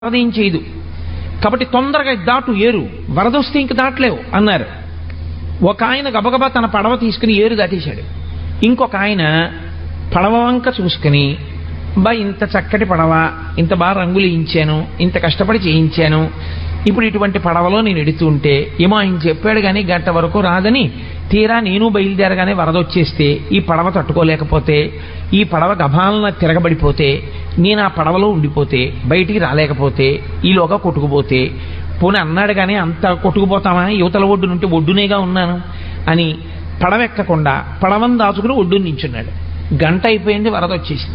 వరద ఏం చేయదు కాబట్టి తొందరగా దాటు ఏరు వరద వస్తే ఇంక దాటలేవు అన్నారు ఒక ఆయన గబగబా తన పడవ తీసుకుని ఏరు దాటేశాడు ఇంకొక ఆయన పడవ వంక చూసుకుని బా ఇంత చక్కటి పడవ ఇంత బాగా రంగులు ఇయించాను ఇంత కష్టపడి చేయించాను ఇప్పుడు ఇటువంటి పడవలో నేను ఎడుతూ ఉంటే ఏమో ఆయన చెప్పాడు కానీ గంట వరకు రాదని తీరా నేను బయలుదేరగానే వరద వచ్చేస్తే ఈ పడవ తట్టుకోలేకపోతే ఈ పడవ గభాలన తిరగబడిపోతే నేను ఆ పడవలో ఉండిపోతే బయటికి రాలేకపోతే ఈలోగా కొట్టుకుపోతే పోనీ అన్నాడు కానీ అంత కొట్టుకుపోతామా యువతల ఒడ్డు నుండి ఒడ్డునేగా ఉన్నాను అని పడవెక్కకుండా పడవను దాచుకుని ఒడ్డుని నించున్నాడు గంట అయిపోయింది వరద వచ్చేసింది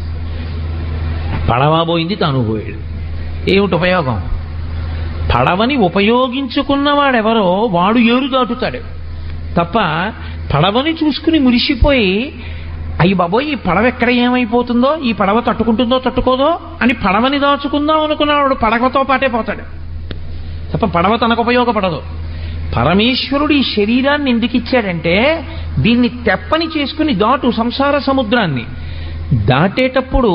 పడవ పోయింది తాను పోయాడు ఏమిటి ఉపయోగం పడవని ఉపయోగించుకున్నవాడెవరో వాడు ఏరు దాటుతాడు తప్ప పడవని చూసుకుని మురిసిపోయి అయ్యి బాబోయ్ ఈ పడవ ఎక్కడ ఏమైపోతుందో ఈ పడవ తట్టుకుంటుందో తట్టుకోదో అని పడవని దాచుకుందాం అనుకున్నవాడు పడవతో పాటే పోతాడు తప్ప పడవ తనకు ఉపయోగపడదు పరమేశ్వరుడు ఈ శరీరాన్ని ఎందుకు ఇచ్చాడంటే దీన్ని తెప్పని చేసుకుని దాటు సంసార సముద్రాన్ని దాటేటప్పుడు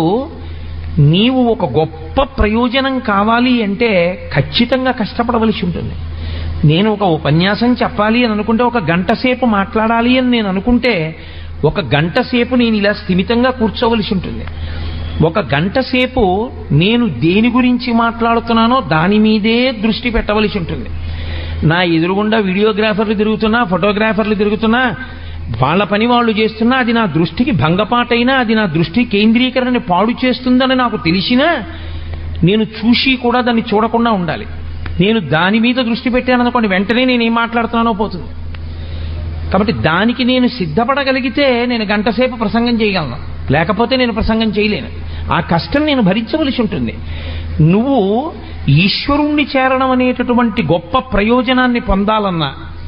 నీవు ఒక గొప్ప ప్రయోజనం కావాలి అంటే ఖచ్చితంగా కష్టపడవలసి ఉంటుంది నేను ఒక ఉపన్యాసం చెప్పాలి అని అనుకుంటే ఒక గంట సేపు మాట్లాడాలి అని నేను అనుకుంటే ఒక గంట సేపు నేను ఇలా స్థిమితంగా కూర్చోవలసి ఉంటుంది ఒక గంట సేపు నేను దేని గురించి మాట్లాడుతున్నానో దాని మీదే దృష్టి పెట్టవలసి ఉంటుంది నా ఎదురుగుండా వీడియోగ్రాఫర్లు తిరుగుతున్నా ఫోటోగ్రాఫర్లు తిరుగుతున్నా వాళ్ళ పని వాళ్ళు చేస్తున్నా అది నా దృష్టికి భంగపాటైనా అది నా దృష్టి కేంద్రీకరణ పాడు చేస్తుందని నాకు తెలిసినా నేను చూసి కూడా దాన్ని చూడకుండా ఉండాలి నేను దాని మీద దృష్టి పెట్టాను అనుకోండి వెంటనే నేను ఏం మాట్లాడుతున్నానో పోతుంది కాబట్టి దానికి నేను సిద్ధపడగలిగితే నేను గంట సేపు ప్రసంగం చేయగలను లేకపోతే నేను ప్రసంగం చేయలేను ఆ కష్టం నేను భరించవలసి ఉంటుంది నువ్వు ఈశ్వరుణ్ణి చేరడం అనేటటువంటి గొప్ప ప్రయోజనాన్ని పొందాలన్నా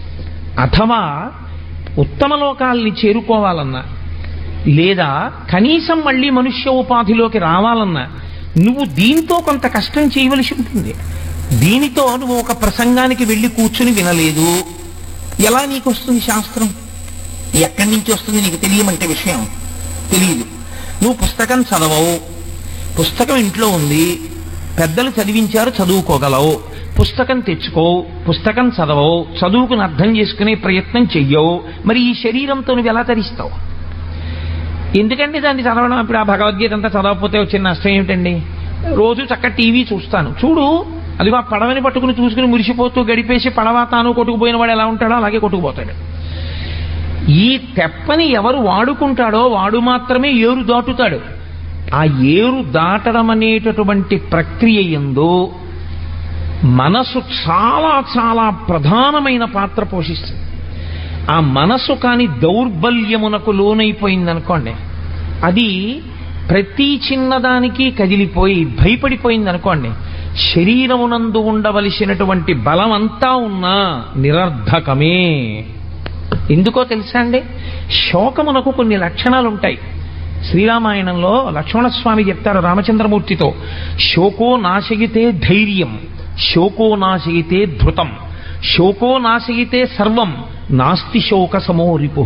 అథవా ఉత్తమ లోకాల్ని చేరుకోవాలన్నా లేదా కనీసం మళ్ళీ మనుష్య ఉపాధిలోకి రావాలన్నా నువ్వు దీంతో కొంత కష్టం చేయవలసి ఉంటుంది దీనితో నువ్వు ఒక ప్రసంగానికి వెళ్ళి కూర్చుని వినలేదు ఎలా నీకు వస్తుంది శాస్త్రం ఎక్కడి నుంచి వస్తుంది నీకు తెలియమంటే విషయం తెలియదు నువ్వు పుస్తకం చదవవు పుస్తకం ఇంట్లో ఉంది పెద్దలు చదివించారు చదువుకోగలవు పుస్తకం తెచ్చుకోవు పుస్తకం చదవవు చదువుకుని అర్థం చేసుకునే ప్రయత్నం చెయ్యవు మరి ఈ శరీరంతో నువ్వు ఎలా తరిస్తావు ఎందుకండి దాన్ని చదవడం ఇప్పుడు ఆ భగవద్గీత అంతా చదవకపోతే వచ్చిన నష్టం ఏమిటండి రోజు చక్క టీవీ చూస్తాను చూడు అది ఆ పడవని పట్టుకుని చూసుకుని మురిసిపోతూ గడిపేసి పడవ తాను కొట్టుకుపోయిన వాడు ఎలా ఉంటాడో అలాగే కొట్టుకుపోతాడు ఈ తెప్పని ఎవరు వాడుకుంటాడో వాడు మాత్రమే ఏరు దాటుతాడు ఆ ఏరు దాటడం అనేటటువంటి ప్రక్రియ ఎందు మనసు చాలా చాలా ప్రధానమైన పాత్ర పోషిస్తుంది ఆ మనసు కాని దౌర్బల్యమునకు లోనైపోయిందనుకోండి అది ప్రతి చిన్నదానికి కదిలిపోయి భయపడిపోయింది అనుకోండి శరీరమునందు ఉండవలసినటువంటి బలం అంతా ఉన్నా నిరర్ధకమే ఎందుకో తెలుసా అండి శోకమునకు కొన్ని లక్షణాలు ఉంటాయి శ్రీరామాయణంలో లక్ష్మణస్వామి చెప్తారు రామచంద్రమూర్తితో శోకో నాశయితే ధైర్యం శోకో నాశయితే ధృతం శోకో నాశయితే సర్వం నాస్తి శోక సమో రిపు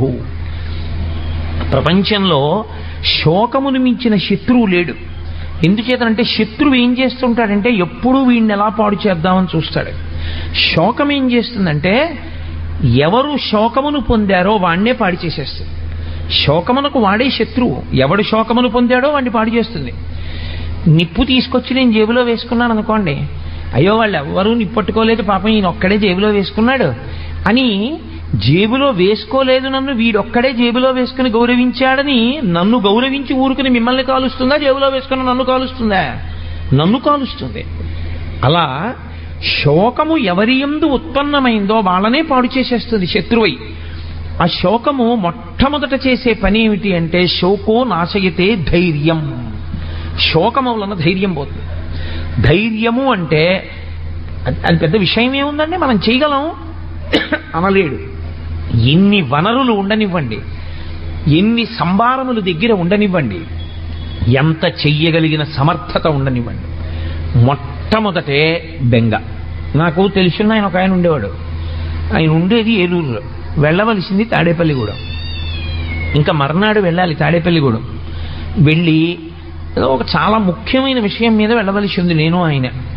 ప్రపంచంలో శోకమును మించిన శత్రువు లేడు ఎందుచేతనంటే శత్రువు ఏం చేస్తుంటాడంటే ఎప్పుడూ వీడిని ఎలా పాడు చేద్దామని చూస్తాడు శోకం ఏం చేస్తుందంటే ఎవరు శోకమును పొందారో వాణ్ణే పాడి చేసేస్తుంది శోకమునకు వాడే శత్రువు ఎవడు శోకమును పొందాడో వాడిని పాడు చేస్తుంది నిప్పు తీసుకొచ్చి నేను జేబులో వేసుకున్నాను అనుకోండి అయ్యో వాళ్ళు ఎవ్వరూ నిప్పట్టుకోలేదు పాపం ఈయన ఒక్కడే జేబులో వేసుకున్నాడు అని జేబులో వేసుకోలేదు నన్ను వీడొక్కడే జేబులో వేసుకుని గౌరవించాడని నన్ను గౌరవించి ఊరుకుని మిమ్మల్ని కాలుస్తుందా జేబులో వేసుకుని నన్ను కాలుస్తుందా నన్ను కాలుస్తుంది అలా శోకము ఎవరి ఎందు ఉత్పన్నమైందో వాళ్ళనే పాడు చేసేస్తుంది శత్రువై ఆ శోకము మొట్టమొదట చేసే పని ఏమిటి అంటే శోకో నాశయతే ధైర్యం శోకము వలన ధైర్యం పోతుంది ధైర్యము అంటే అది- అది పెద్ద విషయం ఏముందండి మనం చేయగలం అనలేడు ఎన్ని వనరులు ఉండనివ్వండి ఎన్ని సంభారములు దగ్గర ఉండనివ్వండి ఎంత చెయ్యగలిగిన సమర్థత ఉండనివ్వండి మొట్టమొదటే బెంగ నాకు తెలిసిన ఆయన ఒక ఆయన ఉండేవాడు ఆయన ఉండేది ఏలూరులో వెళ్ళవలసింది తాడేపల్లిగూడెం ఇంకా మర్నాడు వెళ్ళాలి తాడేపల్లిగూడెం వెళ్ళి ఏదో ఒక చాలా ముఖ్యమైన విషయం మీద వెళ్ళవలసి ఉంది నేను ఆయన